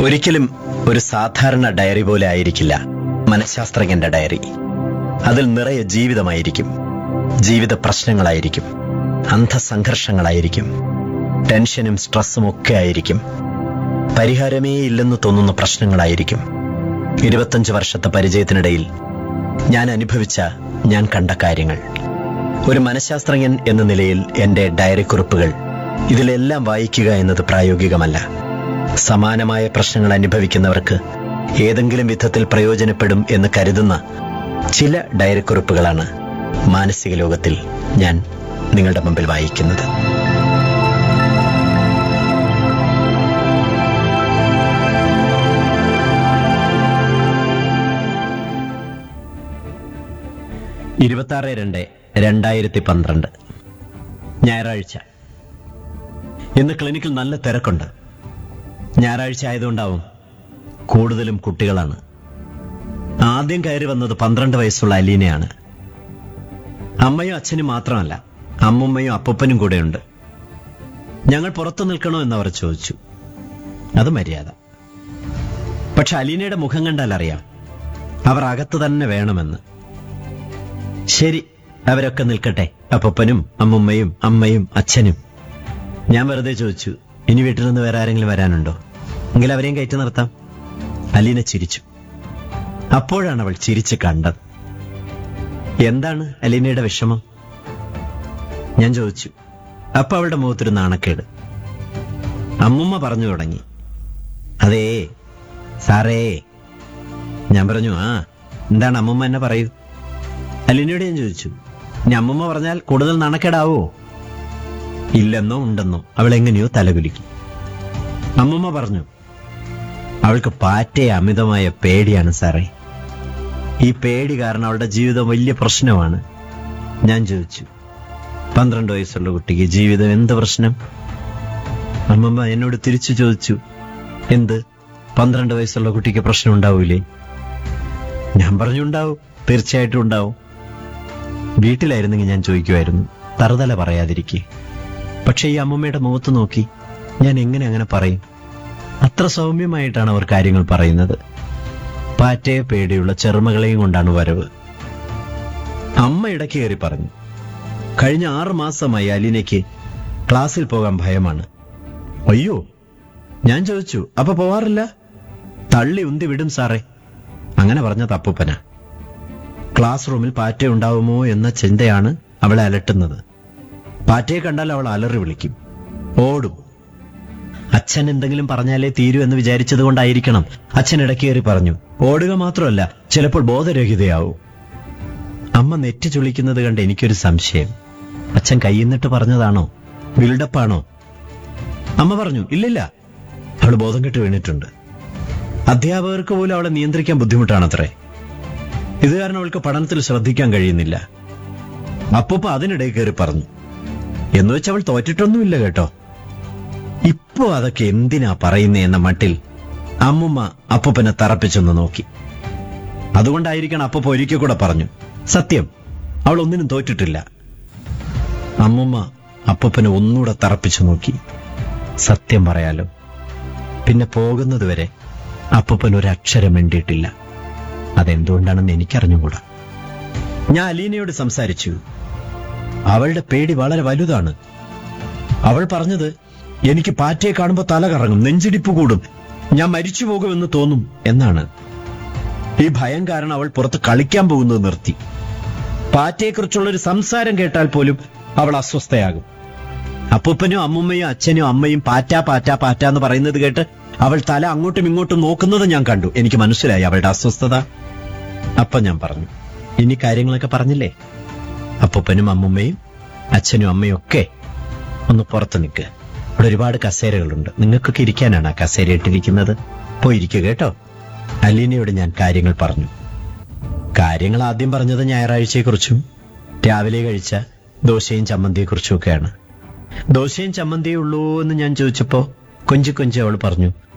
ഒരിക്കലും ഒരു സാധാരണ ഡയറി പോലെ ആയിരിക്കില്ല മനഃശാസ്ത്രജ്ഞന്റെ ഡയറി അതിൽ നിറയെ ജീവിതമായിരിക്കും ജീവിത പ്രശ്നങ്ങളായിരിക്കും അന്ധസംഘർഷങ്ങളായിരിക്കും ടെൻഷനും സ്ട്രെസ്സും ഒക്കെ ആയിരിക്കും പരിഹാരമേ ഇല്ലെന്ന് തോന്നുന്ന പ്രശ്നങ്ങളായിരിക്കും ഇരുപത്തഞ്ച് വർഷത്തെ പരിചയത്തിനിടയിൽ ഞാൻ അനുഭവിച്ച ഞാൻ കണ്ട കാര്യങ്ങൾ ഒരു മനഃശാസ്ത്രജ്ഞൻ എന്ന നിലയിൽ എന്റെ ഡയറി കുറിപ്പുകൾ ഇതിലെല്ലാം വായിക്കുക എന്നത് പ്രായോഗികമല്ല സമാനമായ പ്രശ്നങ്ങൾ അനുഭവിക്കുന്നവർക്ക് ഏതെങ്കിലും വിധത്തിൽ പ്രയോജനപ്പെടും എന്ന് കരുതുന്ന ചില ഡയറി കുറിപ്പുകളാണ് മാനസിക ലോകത്തിൽ ഞാൻ നിങ്ങളുടെ മുമ്പിൽ വായിക്കുന്നത് ഇരുപത്തി രണ്ട് രണ്ടായിരത്തി പന്ത്രണ്ട് ഞായറാഴ്ച ഇന്ന് ക്ലിനിക്കിൽ നല്ല തിരക്കുണ്ട് ഞായറാഴ്ച ആയതുകൊണ്ടാവും കൂടുതലും കുട്ടികളാണ് ആദ്യം കയറി വന്നത് പന്ത്രണ്ട് വയസ്സുള്ള അലീനയാണ് അമ്മയും അച്ഛനും മാത്രമല്ല അമ്മുമ്മയും അപ്പൂപ്പനും കൂടെയുണ്ട് ഞങ്ങൾ പുറത്തു നിൽക്കണോ എന്ന് അവർ ചോദിച്ചു അത് മര്യാദ പക്ഷെ അലീനയുടെ മുഖം കണ്ടാൽ അറിയാം അവർ അകത്ത് തന്നെ വേണമെന്ന് ശരി അവരൊക്കെ നിൽക്കട്ടെ അപ്പൂപ്പനും അമ്മുമ്മയും അമ്മയും അച്ഛനും ഞാൻ വെറുതെ ചോദിച്ചു ഇനി വീട്ടിൽ നിന്ന് വേറെ ആരെങ്കിലും വരാനുണ്ടോ എങ്കിൽ അവരെയും കയറ്റി നിർത്താം അലീന ചിരിച്ചു അപ്പോഴാണ് അവൾ ചിരിച്ച് കണ്ടത് എന്താണ് അലീനയുടെ വിഷമം ഞാൻ ചോദിച്ചു അപ്പൊ അവളുടെ മുഖത്തൊരു നാണക്കേട് അമ്മുമ്മ പറഞ്ഞു തുടങ്ങി അതേ സാറേ ഞാൻ പറഞ്ഞു ആ എന്താണ് അമ്മുമ്മ എന്നെ പറയൂ അലീനയോട് ഞാൻ ചോദിച്ചു ഇനി അമ്മുമ്മ പറഞ്ഞാൽ കൂടുതൽ നാണക്കേടാവോ ഇല്ലെന്നോ ഉണ്ടെന്നോ അവൾ എങ്ങനെയോ തലകുലുക്കി അമ്മുമ്മ പറഞ്ഞു അവൾക്ക് പാറ്റയെ അമിതമായ പേടിയാണ് സാറേ ഈ പേടി കാരണം അവളുടെ ജീവിതം വലിയ പ്രശ്നമാണ് ഞാൻ ചോദിച്ചു പന്ത്രണ്ട് വയസ്സുള്ള കുട്ടിക്ക് ജീവിതം എന്ത് പ്രശ്നം അമ്മമ്മ എന്നോട് തിരിച്ചു ചോദിച്ചു എന്ത് പന്ത്രണ്ട് വയസ്സുള്ള കുട്ടിക്ക് പ്രശ്നം ഉണ്ടാവൂലേ ഞാൻ പറഞ്ഞുണ്ടാവും തീർച്ചയായിട്ടും ഉണ്ടാവും വീട്ടിലായിരുന്നെങ്കിൽ ഞാൻ ചോദിക്കുമായിരുന്നു തറുതല പറയാതിരിക്കെ പക്ഷെ ഈ അമ്മമ്മയുടെ മുഖത്ത് നോക്കി ഞാൻ എങ്ങനെ അങ്ങനെ പറയും അത്ര സൗമ്യമായിട്ടാണ് അവർ കാര്യങ്ങൾ പറയുന്നത് പാറ്റയെ പേടിയുള്ള ചെറുമകളെയും കൊണ്ടാണ് വരവ് അമ്മ ഇടയ്ക്ക് കയറി പറഞ്ഞു കഴിഞ്ഞ ആറു മാസമായി അലിനയ്ക്ക് ക്ലാസ്സിൽ പോകാൻ ഭയമാണ് അയ്യോ ഞാൻ ചോദിച്ചു അപ്പൊ പോവാറില്ല തള്ളി ഉന്തി വിടും സാറേ അങ്ങനെ പറഞ്ഞ തപ്പുപ്പന ക്ലാസ് റൂമിൽ പാറ്റ ഉണ്ടാവുമോ എന്ന ചിന്തയാണ് അവളെ അലട്ടുന്നത് പാറ്റയെ കണ്ടാൽ അവൾ അലറി വിളിക്കും ഓടും അച്ഛൻ എന്തെങ്കിലും പറഞ്ഞാലേ തീരൂ എന്ന് വിചാരിച്ചത് കൊണ്ടായിരിക്കണം അച്ഛൻ ഇടയ്ക്ക് കയറി പറഞ്ഞു ഓടുക മാത്രമല്ല ചിലപ്പോൾ ബോധരഹിതയാവും അമ്മ നെറ്റി ചുളിക്കുന്നത് കണ്ട് എനിക്കൊരു സംശയം അച്ഛൻ കൈന്നിട്ട് പറഞ്ഞതാണോ ബിൽഡപ്പാണോ അമ്മ പറഞ്ഞു ഇല്ലില്ല അവൾ ബോധം കെട്ട് വീണിട്ടുണ്ട് അധ്യാപകർക്ക് പോലും അവളെ നിയന്ത്രിക്കാൻ ബുദ്ധിമുട്ടാണത്രേ ഇത് കാരണം അവൾക്ക് പഠനത്തിൽ ശ്രദ്ധിക്കാൻ കഴിയുന്നില്ല അപ്പൂപ്പ അതിനിടയിൽ കയറി പറഞ്ഞു എന്ന് വെച്ച് അവൾ തോറ്റിട്ടൊന്നുമില്ല കേട്ടോ ഇപ്പോ അതൊക്കെ എന്തിനാ പറയുന്നേ എന്ന മട്ടിൽ അമ്മുമ്മ അപ്പൂപ്പനെ തറപ്പിച്ചൊന്ന് നോക്കി അതുകൊണ്ടായിരിക്കണം അപ്പൂപ്പ ഒരിക്കൽ കൂടെ പറഞ്ഞു സത്യം അവൾ ഒന്നിനും തോറ്റിട്ടില്ല അമ്മുമ്മ അപ്പൂപ്പനെ ഒന്നുകൂടെ തറപ്പിച്ചു നോക്കി സത്യം പറയാലോ പിന്നെ പോകുന്നതുവരെ അപ്പൂപ്പൻ ഒരു അക്ഷരം മിണ്ടിയിട്ടില്ല അതെന്തുകൊണ്ടാണെന്ന് എനിക്കറിഞ്ഞുകൂടാ ഞാൻ അലീനയോട് സംസാരിച്ചു അവളുടെ പേടി വളരെ വലുതാണ് അവൾ പറഞ്ഞത് എനിക്ക് പാറ്റയെ കാണുമ്പോൾ തല കറങ്ങും നെഞ്ചിടിപ്പ് കൂടും ഞാൻ മരിച്ചു പോകുമെന്ന് തോന്നും എന്നാണ് ഈ ഭയം കാരണം അവൾ പുറത്ത് കളിക്കാൻ പോകുന്നത് നിർത്തി പാറ്റയെക്കുറിച്ചുള്ള ഒരു സംസാരം കേട്ടാൽ പോലും അവൾ അസ്വസ്ഥയാകും അപ്പൂപ്പനും അമ്മുമ്മയും അച്ഛനും അമ്മയും പാറ്റ പാറ്റ പാറ്റ എന്ന് പറയുന്നത് കേട്ട് അവൾ തല അങ്ങോട്ടും ഇങ്ങോട്ടും നോക്കുന്നത് ഞാൻ കണ്ടു എനിക്ക് മനസ്സിലായി അവളുടെ അസ്വസ്ഥത അപ്പൊ ഞാൻ പറഞ്ഞു ഇനി കാര്യങ്ങളൊക്കെ പറഞ്ഞില്ലേ അപ്പൂപ്പനും അമ്മുമ്മയും അച്ഛനും അമ്മയും ഒക്കെ ഒന്ന് പുറത്ത് നിൽക്കുക അവിടെ ഒരുപാട് കസേരകളുണ്ട് നിങ്ങൾക്കൊക്കെ ഇരിക്കാനാണ് ആ കസേര ഇട്ടിരിക്കുന്നത് പോയിരിക്കുക കേട്ടോ അലീനയോട് ഞാൻ കാര്യങ്ങൾ പറഞ്ഞു കാര്യങ്ങൾ ആദ്യം പറഞ്ഞത് ഞായറാഴ്ചയെക്കുറിച്ചും രാവിലെ കഴിച്ച ദോശയും ചമ്മന്തിയെക്കുറിച്ചും ഒക്കെയാണ് ദോശയും ചമ്മന്തിയേ ഉള്ളൂ എന്ന് ഞാൻ ചോദിച്ചപ്പോ കൊഞ്ചി കൊഞ്ചി അവൾ പറഞ്ഞു